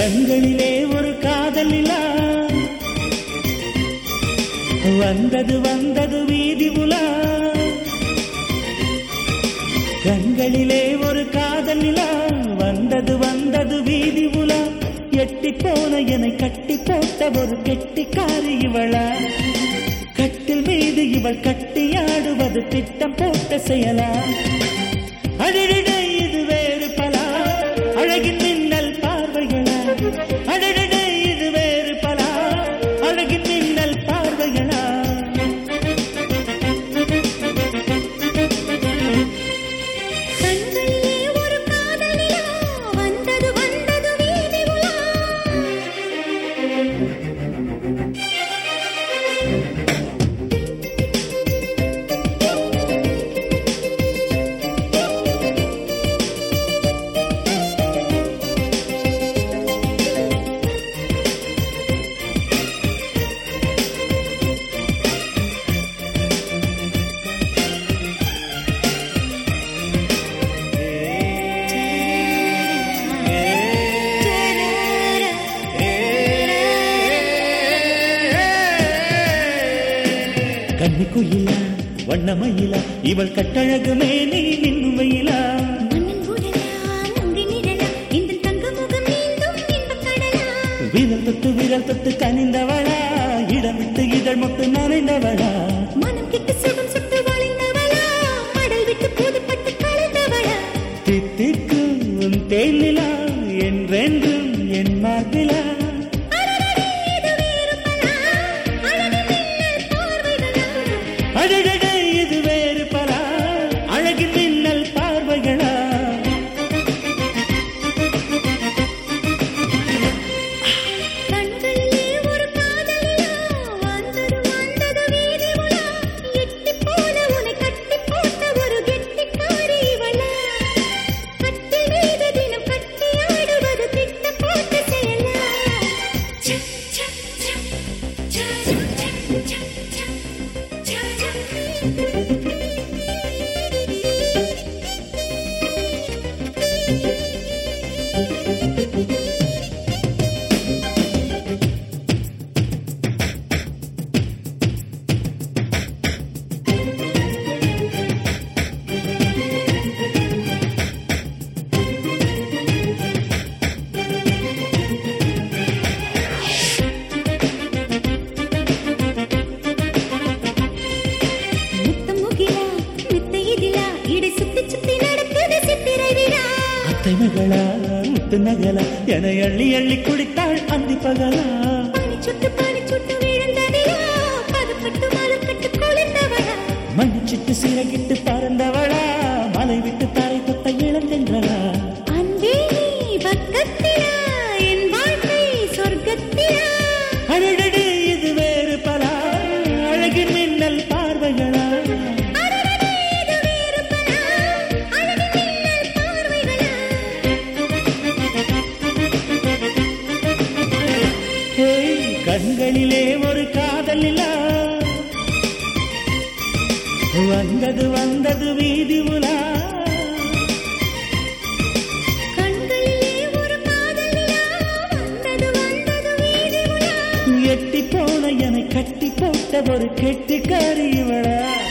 கண்களிலே ஒரு காதல் நிலா வந்தது வந்தது வீதி உலா கண்களிலே ஒரு காதல் நிலா வந்தது வந்தது வீதி உலா எட்டி போன என்னை கட்டி போட்ட ஒரு கெட்டிக்காரி இவளா கட்டில் மீது இவள் கட்டியாடுவது திட்டம் போட்ட செயலா அடடட இது வேறு பலா அழகின் மின்னல் பார்வைகளா அடடட இது வேறு பலா அழகின் மின்னல் பார்வைகளா கண்களிலே ஒரு காதல் நிலா வந்தது வந்தது வீதி உலா கன்னி குயிலா வண்ணமயிலா இவள் கட்டழகுமே நீ நின்னுமையிலா மண்ணின் உடலா நங்கி நிழலா இந்த தங்க முகம் நீந்தும் இன்பக் கடலா விரல் தொட்டு விரல் தொட்டு கனிந்தவளா இடம் விட்டு இதழ் மொட்டு நனைந்தவளா மனம் கெட்டு சுகம் சுட்டு வளைந்தவளா மடல் விட்டு புதுப்பட்டு கலந்தவளா தித்திக்கும் உன் தேனிலா என்றென்றும் என் மார்பிலா அடடடே இது வேறு பலா அழகு மின்னல் பார்வைகளா அழகட இது வேறு பலா அழகின் மின்னல் பார்வைகளா கண்களிலே ஒரு காதல் நிலா வந்தது வந்தது வீதி உலா எட்டி போல உன்னை கட்டி போட்ட ஒரு கெட்டிக்காரி இவளா கட்டில் மீது தினம் கட்டி ஆடுவது திட்ட போட்ட செயலா ச, ச, ச, ச, ச, ச, ச, ச, ச. முத்தம் முகிலா முத்த இதிலா இடை சுத்தி சுத்தி நடக்குது சித்திரை விழா அத்தை மகளா முத்து நகலா என அள்ளி அள்ளி குடித்தாள் அந்தி பகலா பனி சுட்டு பனி சுட்டு விழுந்ததிலா பதப்பட்டு மலர்கட்டு குளிர்ந்தவளா மண்ணிச்சிட்டு சிறகிட்டு பறந்தவளா மலை விட்டு தரை தொட்ட இளந்தென்றலா அன்பே நீ பக்கத்திலா என் வாழ்க்கை சொர்க்கத்திலா அழகடு இது வேறு பலா அழகின் மின்னல் பார்வைகளா அடடடே இது வேறு பலா அழகு மின்னல் பார்வைகளா ஏய், கண்களிலே ஒரு காதல் நிலா வந்தது வந்தது வீதி உலா கண்களிலே ஒரு காதல் நிலா வந்தது வந்தது வீதி உலா எட்டி போன என கட்டி போட்ட ஒரு கெட்டிக்காரி இவளா